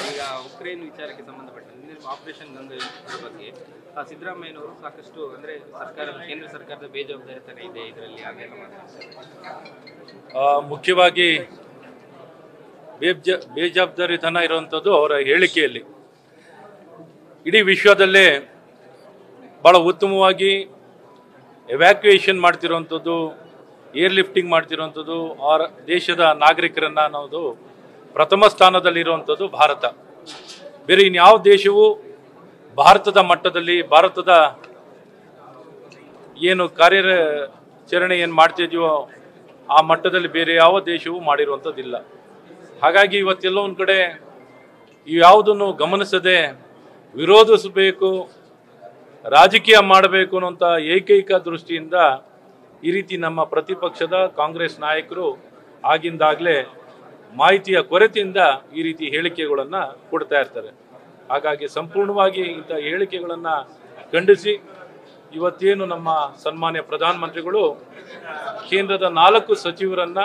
ಈಗ ಉಕ್ರೇನ್ ವಿಚಾರಕ್ಕೆ ಸಂಬಂಧಪಟ್ಟಂತೆ ಆಪರೇಷನ್ ಗಂಗಾ ಇದ್ರ ಬಗ್ಗೆ ಆ, ಸಿದ್ದರಾಮಯ್ಯನವರು ಸಾಕಷ್ಟು ಅಂದ್ರೆ ಸರ್ಕಾರ ಕೇಂದ್ರ ಸರ್ಕಾರದ ಬೇಜವಾಬ್ದಾರಿತನ ಇದೆ ಇದರಲ್ಲಿ ಹಾಗೆಲ್ಲ ಮಾತಾಡ್ತಾರೆ ಆ, ಮುಖ್ಯವಾಗಿ ಬೇಜ ಬೇಜವಾಬ್ದಾರಿತನ ಇರುವಂಥದ್ದು ಅವರ ಹೇಳಿಕೆಯಲ್ಲಿ ಇಡೀ ವಿಶ್ವದಲ್ಲೇ ಭಾಳ ಉತ್ತಮವಾಗಿ ಎವ್ಯಾಕ್ಯುಯೇಷನ್ ಮಾಡ್ತಿರುವಂಥದ್ದು ಏರ್ ಲಿಫ್ಟಿಂಗ್ ಮಾಡ್ತಿರುವಂಥದ್ದು ಆ ದೇಶದ ನಾಗರಿಕರನ್ನು ಅನ್ನೋದು ಪ್ರಥಮ ಸ್ಥಾನದಲ್ಲಿರುವಂಥದ್ದು ಭಾರತ ಬೇರೆ ಇನ್ಯಾವ ದೇಶವು ಭಾರತದ ಮಟ್ಟದಲ್ಲಿ ಭಾರತದ ಏನು ಕಾರ್ಯಾಚರಣೆ ಏನು ಮಾಡ್ತಿದ್ಯೋ ಆ ಮಟ್ಟದಲ್ಲಿ ಬೇರೆ ಯಾವ ದೇಶವೂ ಮಾಡಿರುವಂಥದ್ದಿಲ್ಲ ಹಾಗಾಗಿ ಇವತ್ತೆಲ್ಲ ಒಂದು ಕಡೆ ಯಾವುದನ್ನು ಗಮನಿಸದೆ ವಿರೋಧಿಸಬೇಕು ರಾಜಕೀಯ ಮಾಡಬೇಕು ಅನ್ನೋಂಥ ಏಕೈಕ ದೃಷ್ಟಿಯಿಂದ ಈ ರೀತಿ ನಮ್ಮ ಪ್ರತಿಪಕ್ಷದ ಕಾಂಗ್ರೆಸ್ ನಾಯಕರು ಆಗಿಂದಾಗಲೇ ಮಾಹಿತಿಯ ಕೊರತೆಯಿಂದ ಈ ರೀತಿ ಹೇಳಿಕೆಗಳನ್ನು ಕೊಡ್ತಾ ಇರ್ತಾರೆ ಹಾಗಾಗಿ ಸಂಪೂರ್ಣವಾಗಿ ಇಂಥ ಹೇಳಿಕೆಗಳನ್ನು ಖಂಡಿಸಿ ಇವತ್ತೇನು ನಮ್ಮ ಸನ್ಮಾನ್ಯ ಪ್ರಧಾನಮಂತ್ರಿಗಳು ಕೇಂದ್ರದ ನಾಲ್ಕು ಸಚಿವರನ್ನ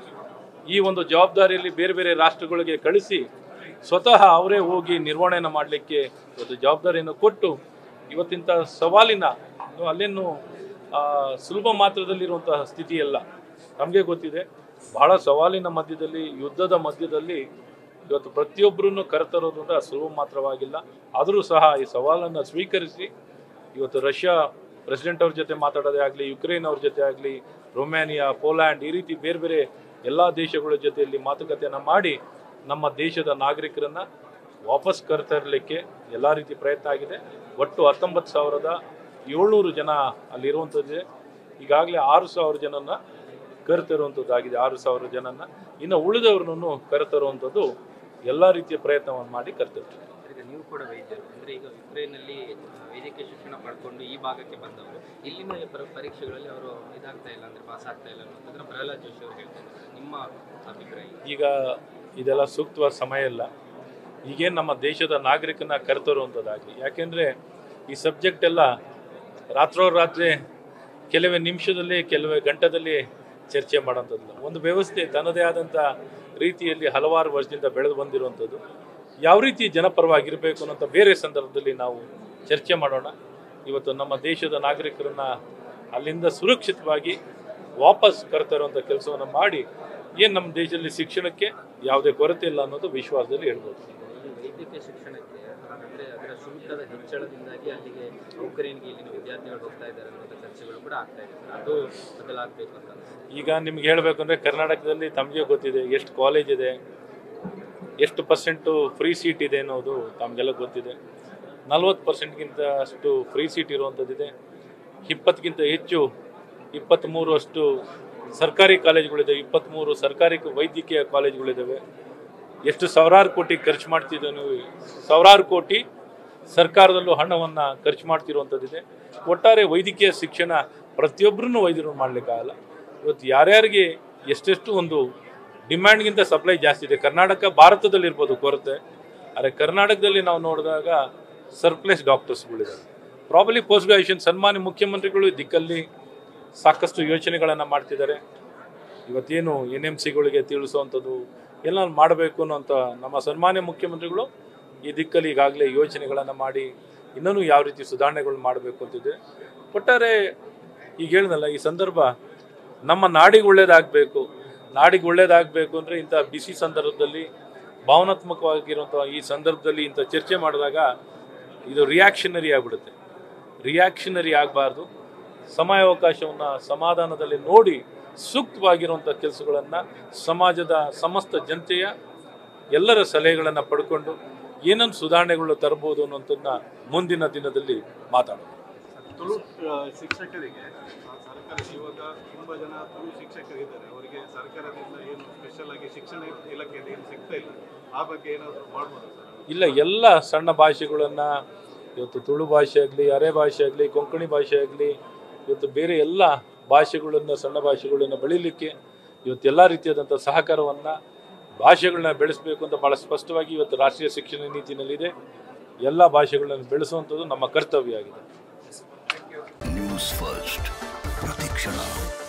ಈ ಒಂದು ಜವಾಬ್ದಾರಿಯಲ್ಲಿ ಬೇರೆ ಬೇರೆ ರಾಷ್ಟ್ರಗಳಿಗೆ ಕಳಿಸಿ ಸ್ವತಃ ಅವರೇ ಹೋಗಿ ನಿರ್ವಹಣೆಯನ್ನು ಮಾಡಲಿಕ್ಕೆ ಇವತ್ತು ಜವಾಬ್ದಾರಿಯನ್ನು ಕೊಟ್ಟು ಇವತ್ತಿಂಥ ಸವಾಲಿನ ಇದು ಅಲ್ಲೇನು ಆ, ಸುಲಭ ಮಾತ್ರದಲ್ಲಿರುವಂತಹ ಸ್ಥಿತಿ ಅಲ್ಲ ನಮಗೆ ಗೊತ್ತಿದೆ ಬಹಳ ಸವಾಲಿನ ಮಧ್ಯದಲ್ಲಿ ಯುದ್ಧದ ಮಧ್ಯದಲ್ಲಿ ಇವತ್ತು ಪ್ರತಿಯೊಬ್ಬರನ್ನು ಕರೆತರೋದು ಅಂದ್ರೆ ಸುಲಭ ಮಾತ್ರವಾಗಿಲ್ಲ ಆದರೂ ಸಹ ಈ ಸವಾಲನ್ನು ಸ್ವೀಕರಿಸಿ ಇವತ್ತು ರಷ್ಯಾ ಪ್ರೆಸಿಡೆಂಟ್ ಅವ್ರ ಜೊತೆ ಮಾತಾಡೋದೇ ಆಗಲಿ ಯುಕ್ರೇನ್ ಅವ್ರ ಜೊತೆ ಆಗಲಿ ರೊಮ್ಯಾನಿಯಾ ಪೋಲ್ಯಾಂಡ್ ಈ ರೀತಿ ಬೇರೆ ಬೇರೆ ಎಲ್ಲ ದೇಶಗಳ ಜೊತೆಯಲ್ಲಿ ಮಾತುಕತೆಯನ್ನು ಮಾಡಿ ನಮ್ಮ ದೇಶದ ನಾಗರಿಕರನ್ನ ವಾಪಸ್ ಕರೆತರಲಿಕ್ಕೆ ಎಲ್ಲ ರೀತಿ ಪ್ರಯತ್ನ ಆಗಿದೆ ಒಟ್ಟು ಹತ್ತೊಂಬತ್ತು ಸಾವಿರದ ಏಳ್ನೂರು ಜನ ಅಲ್ಲಿರುವಂಥದ್ದಿದೆ ಈಗಾಗಲೇ ಆರು ಸಾವಿರ ಜನನ ಕರೆತರುವಂಥದ್ದಾಗಿದೆ ಆರು ಸಾವಿರ ಜನನ ಇನ್ನು ಉಳಿದವ್ರನ್ನು ಕರೆತರುವಂಥದ್ದು ಎಲ್ಲ ರೀತಿಯ ಪ್ರಯತ್ನವನ್ನು ಮಾಡಿ ಕರೆತರ್ತೀವಿ ಈಗ ನೀವು ಕೂಡ ವೈದ್ಯರು ಅಂದ್ರೆ ಈಗ ಯುಕ್ರೇನ್ನಲ್ಲಿ ವೈದ್ಯಕೀಯ ಶಿಕ್ಷಣ ಪಡ್ಕೊಂಡು ಈ ಭಾಗಕ್ಕೆ ಬಂದವರು ಇಲ್ಲಿನ ಪರ- ಪರೀಕ್ಷೆಗಳಲ್ಲಿ ಅವರು ಇದಾಗ್ತಾ ಇಲ್ಲ ಅಂದ್ರೆ ಪಾಸ್ ಆಗ್ತಾ ಇಲ್ಲ ಅನ್ನೋದನ್ನ ಪ್ರಹ್ಲಾದ್ ಜೋಶಿ ಅವರು ಹೇಳ್ತಾ ಇದ್ದಾರೆ ನಿಮ್ಮ ಅಭಿಪ್ರಾಯ ಈಗ ಇದೆಲ್ಲ ಸೂಕ್ತವಾದ ಸಮಯ ಇಲ್ಲ ಈಗೇನು ನಮ್ಮ ದೇಶದ ನಾಗರಿಕನ ಕರೆತರುವಂಥದ್ದಾಗಲಿ ಯಾಕೆಂದರೆ ಈ ಸಬ್ಜೆಕ್ಟ್ ಎಲ್ಲ ರಾತ್ರೋರಾತ್ರಿ ಕೆಲವೇ ನಿಮಿಷದಲ್ಲಿ ಕೆಲವೇ ಗಂಟದಲ್ಲಿ ಚರ್ಚೆ ಮಾಡೋಂಥದ್ದು ಒಂದು ವ್ಯವಸ್ಥೆ ತನ್ನದೇ ಆದಂಥ ರೀತಿಯಲ್ಲಿ ಹಲವಾರು ವರ್ಷದಿಂದ ಬೆಳೆದು ಬಂದಿರುವಂಥದ್ದು ಯಾವ ರೀತಿ ಜನಪರವಾಗಿರಬೇಕು ಅನ್ನೋಂಥ ಬೇರೆ ಸಂದರ್ಭದಲ್ಲಿ ನಾವು ಚರ್ಚೆ ಮಾಡೋಣ ಇವತ್ತು ನಮ್ಮ ದೇಶದ ನಾಗರಿಕರನ್ನ ಅಲ್ಲಿಂದ ಸುರಕ್ಷಿತವಾಗಿ ವಾಪಸ್ ಕರೆತರುವಂಥ ಕೆಲಸವನ್ನು ಮಾಡಿ ಏನು ನಮ್ಮ ದೇಶದಲ್ಲಿ ಶಿಕ್ಷಣಕ್ಕೆ ಯಾವುದೇ ಕೊರತೆ ಇಲ್ಲ ಅನ್ನೋದು ವಿಶ್ವಾಸದಲ್ಲಿ ಹೇಳ್ಬೋದು ಈ ವೈದ್ಯಕೀಯ ಶಿಕ್ಷಣಕ್ಕೆ ಅಂದ್ರೆ ಅದರ ಶುಲ್ಕದ ಹೆಚ್ಚಳದಿಂದಾಗಿ ಅಲ್ಲಿಗೆ ಉಕ್ರೇನ್ಗೆ ಇಲ್ಲಿನ ವಿದ್ಯಾರ್ಥಿಗಳು ಹೋಗ್ತಾ ಇದ್ದಾರೆ ಅನ್ನೋದು ಚರ್ಚೆಗಳು ಕೂಡ ಆಗ್ತಾ ಇದೆ ಸರ್. ಅದು ಬದಲಾಗಬೇಕು ಅಂತ ಅನ್ಸುತ್ತೆ ಈಗ ನಿಮ್ಗೆ ಹೇಳಬೇಕು ಅಂದರೆ ಕರ್ನಾಟಕದಲ್ಲಿ ತಮಗೆ ಗೊತ್ತಿದೆ ಎಷ್ಟು ಕಾಲೇಜ್ ಇದೆ ಎಷ್ಟು ಪರ್ಸೆಂಟು ಫ್ರೀ ಸೀಟ್ ಇದೆ ಅನ್ನೋದು ತಮಗೆಲ್ಲ ಗೊತ್ತಿದೆ ನಲ್ವತ್ತು ಪರ್ಸೆಂಟ್ಗಿಂತ ಅಷ್ಟು ಫ್ರೀ ಸೀಟ್ ಇರುವಂಥದ್ದಿದೆ ಇಪ್ಪತ್ತಕ್ಕಿಂತ ಹೆಚ್ಚು ಇಪ್ಪತ್ತ್ಮೂರು ಅಷ್ಟು ಸರ್ಕಾರಿ ಕಾಲೇಜುಗಳಿದೆ ಇಪ್ಪತ್ತ್ಮೂರು ಸರ್ಕಾರಿ ವೈದ್ಯಕೀಯ ಕಾಲೇಜುಗಳಿದ್ದಾವೆ ಎಷ್ಟು ಸಾವಿರಾರು ಕೋಟಿ ಖರ್ಚು ಮಾಡ್ತಿದ್ದೀವಿ ನೀವು ಸಾವಿರಾರು ಕೋಟಿ ಸರ್ಕಾರದಲ್ಲೂ ಹಣವನ್ನು ಖರ್ಚು ಮಾಡ್ತಿರುವಂಥದ್ದಿದೆ ಒಟ್ಟಾರೆ ವೈದ್ಯಕೀಯ ಶಿಕ್ಷಣ ಪ್ರತಿಯೊಬ್ಬರನ್ನು ವೈದ್ಯರು ಮಾಡಲಿಕ್ಕಾಗಲ್ಲ ಇವತ್ತು ಯಾರ್ಯಾರಿಗೆ ಎಷ್ಟೆಷ್ಟು ಒಂದು ಡಿಮ್ಯಾಂಡ್ಗಿಂತ ಸಪ್ಲೈ ಜಾಸ್ತಿ ಇದೆ ಕರ್ನಾಟಕ ಭಾರತದಲ್ಲಿರ್ಬೋದು ಕೊರತೆ ಆದರೆ ಕರ್ನಾಟಕದಲ್ಲಿ ನಾವು ನೋಡಿದಾಗ ಸರ್ಪ್ಲೆಸ್ ಡಾಕ್ಟರ್ಸ್ಗಳಿದ್ದಾರೆ ಪ್ರಾಬಲಿ ಪೋಸ್ಟ್ ಗ್ರಾಜುಯೇಷನ್ ಸನ್ಮಾನ್ಯ ಮುಖ್ಯಮಂತ್ರಿಗಳು ಈ ದಿಕ್ಕಲ್ಲಿ ಸಾಕಷ್ಟು ಯೋಚನೆಗಳನ್ನು ಮಾಡ್ತಿದ್ದಾರೆ ಇವತ್ತೇನು ಎನ್ ಎಮ್ ಸಿಗಳಿಗೆ ತಿಳಿಸುವಂಥದ್ದು ಎಲ್ಲ ಮಾಡಬೇಕು ಅನ್ನೋಂಥ ನಮ್ಮ ಸನ್ಮಾನ್ಯ ಮುಖ್ಯಮಂತ್ರಿಗಳು ಈ ದಿಕ್ಕಲ್ಲಿ ಈಗಾಗಲೇ ಯೋಚನೆಗಳನ್ನು ಮಾಡಿ ಇನ್ನೂ ಯಾವ ರೀತಿ ಸುಧಾರಣೆಗಳು ಮಾಡಬೇಕು ಅಂತಿದೆ ಒಟ್ಟಾರೆ ಈಗ ಹೇಳಿದ್ನಲ್ಲ ಈ ಸಂದರ್ಭ ನಮ್ಮ ನಾಡಿಗೆ ಒಳ್ಳೇದಾಗಬೇಕು ನಾಡಿಗೆ ಒಳ್ಳೇದಾಗಬೇಕು ಅಂದರೆ ಇಂಥ ಬಿಸಿ ಸಂದರ್ಭದಲ್ಲಿ ಭಾವನಾತ್ಮಕವಾಗಿರುವಂಥ ಈ ಸಂದರ್ಭದಲ್ಲಿ ಇಂಥ ಚರ್ಚೆ ಮಾಡಿದಾಗ ಇದು ರಿಯಾಕ್ಷನರಿ ಆಗಿಬಿಡುತ್ತೆ ರಿಯಾಕ್ಷನರಿ ಆಗಬಾರ್ದು ಸಮಯಾವಕಾಶವನ್ನು ಸಮಾಧಾನದಲ್ಲಿ ನೋಡಿ ಸೂಕ್ತವಾಗಿರುವಂಥ ಕೆಲಸಗಳನ್ನು ಸಮಾಜದ ಸಮಸ್ತ ಜನತೆಯ ಎಲ್ಲರ ಸಲಹೆಗಳನ್ನು ಪಡ್ಕೊಂಡು ಏನನ್ನು ಸುಧಾರಣೆಗಳು ತರಬಹುದು ಅನ್ನೋಂಥನ್ನ ಮುಂದಿನ ದಿನದಲ್ಲಿ ಮಾತಾಡೋಣ ತುಳು ಆ, ಶಿಕ್ಷಕರಿಗೆ ಆ, ಸರ್ಕಾರ ಇವಾಗ ತುಂಬಾ ಜನ ತುಳು ಶಿಕ್ಷಕರಿದ್ದಾರೆ ಅವರಿಗೆ ಸರ್ಕಾರದಿಂದ ಏನು ಸ್ಪೆಷಲ್ ಆಗಿ ಶಿಕ್ಷಣ ಇಲಾಖೆಯಿಂದ ಏನು ಸಿಗ್ತಾ ಇಲ್ಲ ಆ ಬಗ್ಗೆ ಏನಾದರೂ ಮಾಡ್ಬೋದು ಸರ್ ಇಲ್ಲ ಎಲ್ಲ ಸಣ್ಣ ಭಾಷೆಗಳನ್ನು ಇವತ್ತು ತುಳು ಭಾಷೆ ಆಗಲಿ ಅರೆ ಭಾಷೆ ಆಗಲಿ ಕೊಂಕಣಿ ಭಾಷೆ ಆಗಲಿ ಇವತ್ತು ಬೇರೆ ಎಲ್ಲ ಭಾಷೆಗಳನ್ನು ಸಣ್ಣ ಭಾಷೆಗಳನ್ನು ಬೆಳೀಲಿಕ್ಕೆ ಇವತ್ತು ಎಲ್ಲ ರೀತಿಯಾದಂಥ ಸಹಕಾರವನ್ನು ಭಾಷೆಗಳನ್ನ ಬೆಳೆಸಬೇಕು ಅಂತ ಭಾಳ ಸ್ಪಷ್ಟವಾಗಿ ಇವತ್ತು ರಾಷ್ಟ್ರೀಯ ಶಿಕ್ಷಣ ನೀತಿನಲ್ಲಿದೆ ಎಲ್ಲ ಭಾಷೆಗಳನ್ನು ಬೆಳೆಸುವಂಥದ್ದು ನಮ್ಮ ಕರ್ತವ್ಯ ಆಗಿದೆ ನ್ಯೂಸ್ ಫಸ್ಟ್ ಪ್ರತಿಕ್ಷಣ